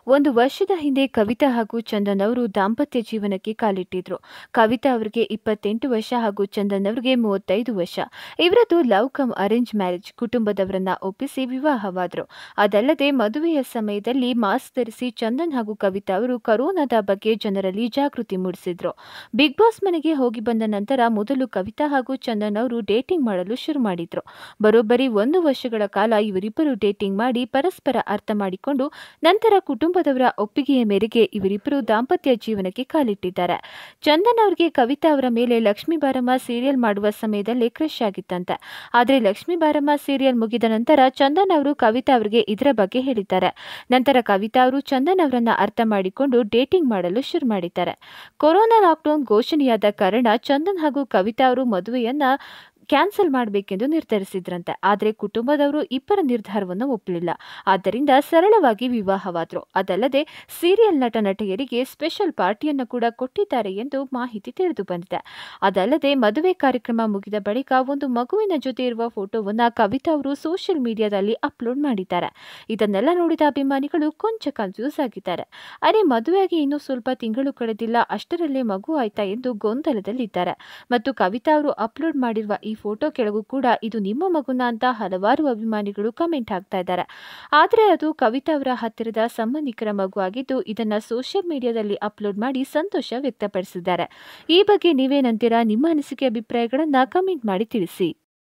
ಒಂದು ವರ್ಷದ ಹಿಂದೆ ಕವಿತಾ ಹಾಗೂ ಚಂದನ್ ಅವರು ದಾಂಪತ್ಯ ಜೀವನಕ್ಕೆ ಕಾಲಿಟ್ಟಿದ್ರು ಕವಿತಾ ಅವರಿಗೆ ಇಪ್ಪತ್ತೆಂಟು ವರ್ಷ ಹಾಗೂ ಚಂದನ್ ಅವರಿಗೆ ಮೂವತ್ತೈದು ವರ್ಷ ಇವರದ್ದು ಲವ್ ಕಮ್ ಅರೇಂಜ್ ಮ್ಯಾರೇಜ್ ಕುಟುಂಬದವರನ್ನ ಒಪ್ಪಿಸಿ ವಿವಾಹವಾದರು ಅದಲ್ಲದೆ ಮದುವೆಯ ಸಮಯದಲ್ಲಿ ಮಾಸ್ಕ್ ಧರಿಸಿ ಚಂದನ್ ಹಾಗೂ ಕವಿತಾ ಅವರು ಕರೋನಾದ ಬಗ್ಗೆ ಜನರಲ್ಲಿ ಜಾಗೃತಿ ಮೂಡಿಸಿದ್ರು ಬಿಗ್ ಬಾಸ್ ಮನೆಗೆ ಹೋಗಿ ಬಂದ ನಂತರ ಮೊದಲು ಕವಿತಾ ಹಾಗೂ ಚಂದನ್ ಅವರು ಡೇಟಿಂಗ್ ಮಾಡಲು ಶುರು ಮಾಡಿದ್ರು ಬರೋಬ್ಬರಿ ಒಂದು ವರ್ಷಗಳ ಕಾಲ ಇವರಿಬ್ಬರು ಡೇಟಿಂಗ್ ಮಾಡಿ ಪರಸ್ಪರ ಅರ್ಥ ಮಾಡಿಕೊಂಡು ನಂತರ ಕುಟುಂಬದವರ ಒಪ್ಪಿಗೆಯ ಮೇರೆಗೆ ಇವರಿಬ್ಬರು ದಾಂಪತ್ಯ ಜೀವನಕ್ಕೆ ಕಾಲಿಟ್ಟಿದ್ದಾರೆ ಚಂದನ್ ಅವರಿಗೆ ಕವಿತಾ ಅವರ ಮೇಲೆ ಲಕ್ಷ್ಮೀ ಬಾರಮ್ಮ ಸೀರಿಯಲ್ ಮಾಡುವ ಸಮಯದಲ್ಲೇ ಕ್ರಶ್ ಆಗಿತ್ತಂತೆ ಆದರೆ ಲಕ್ಷ್ಮೀ ಬಾರಮ್ಮ ಸೀರಿಯಲ್ ಮುಗಿದ ನಂತರ ಚಂದನ್ ಅವರು ಕವಿತಾ ಅವರಿಗೆ ಇದರ ಬಗ್ಗೆ ಹೇಳಿದ್ದಾರೆ ನಂತರ ಕವಿತಾ ಅವರು ಚಂದನ್ ಅವರನ್ನ ಅರ್ಥ ಮಾಡಿಕೊಂಡು ಡೇಟಿಂಗ್ ಮಾಡಲು ಶುರು ಮಾಡಿದ್ದಾರೆ ಕೊರೋನಾ ಲಾಕ್ಡೌನ್ ಘೋಷಣೆಯಾದ ಕಾರಣ ಚಂದನ್ ಹಾಗೂ ಕವಿತಾ ಅವರು ಮದುವೆಯನ್ನ ಕ್ಯಾನ್ಸಲ್ ಮಾಡಬೇಕೆಂದು ನಿರ್ಧರಿಸಿದ್ರಂತೆ ಆದರೆ ಕುಟುಂಬದವರು ಇಬ್ಬರ ನಿರ್ಧಾರವನ್ನು ಒಪ್ಪಲಿಲ್ಲ ಆದ್ದರಿಂದ ಸರಳವಾಗಿ ವಿವಾಹವಾದರು ಅದಲ್ಲದೆ ಸೀರಿಯಲ್ ನಟ ನಟಿಯರಿಗೆ ಸ್ಪೆಷಲ್ ಪಾರ್ಟಿಯನ್ನು ಕೂಡ ಕೊಟ್ಟಿದ್ದಾರೆ ಎಂದು ಮಾಹಿತಿ ತಿಳಿದು ಬಂದಿದೆ ಅದಲ್ಲದೆ ಮದುವೆ ಕಾರ್ಯಕ್ರಮ ಮುಗಿದ ಬಳಿಕ ಒಂದು ಮಗುವಿನ ಜೊತೆ ಇರುವ ಫೋಟೋವನ್ನು ಕವಿತಾ ಅವರು ಸೋಷಿಯಲ್ ಮೀಡಿಯಾದಲ್ಲಿ ಅಪ್ಲೋಡ್ ಮಾಡಿದ್ದಾರೆ ಇದನ್ನೆಲ್ಲ ನೋಡಿದ ಅಭಿಮಾನಿಗಳು ಕೊಂಚ ಕನ್ಫ್ಯೂಸ್ ಆಗಿದ್ದಾರೆ ಅರೆ ಮದುವೆಯಾಗಿ ಇನ್ನೂ ಸ್ವಲ್ಪ ತಿಂಗಳು ಕಳೆದಿಲ್ಲ ಅಷ್ಟರಲ್ಲೇ ಮಗು ಆಯ್ತಾ ಎಂದು ಗೊಂದಲದಲ್ಲಿದ್ದಾರೆ ಮತ್ತು ಕವಿತಾ ಅವರು ಅಪ್ಲೋಡ್ ಮಾಡಿರುವ ಈ ಫೋಟೋ ಕೆಳಗೂ ಕೂಡ ಇದು ನಿಮ್ಮ ಮಗುನ ಅಂತ ಹಲವಾರು ಅಭಿಮಾನಿಗಳು ಕಮೆಂಟ್ ಹಾಕ್ತಾ ಇದ್ದಾರೆ ಆದರೆ ಅದು ಕವಿತಾ ಅವರ ಹತ್ತಿರದ ಸಂಬಂಧಿಕರ ಮಗು ಆಗಿದ್ದು ಇದನ್ನ ಸೋಷಿಯಲ್ ಮೀಡಿಯಾದಲ್ಲಿ ಅಪ್ಲೋಡ್ ಮಾಡಿ ಸಂತೋಷ ವ್ಯಕ್ತಪಡಿಸಿದ್ದಾರೆ ಈ ಬಗ್ಗೆ ನೀವೇನಂತೀರಾ ನಿಮ್ಮ ಅನಿಸಿಕೆ ಅಭಿಪ್ರಾಯಗಳನ್ನ ಕಮೆಂಟ್ ಮಾಡಿ ತಿಳಿಸಿ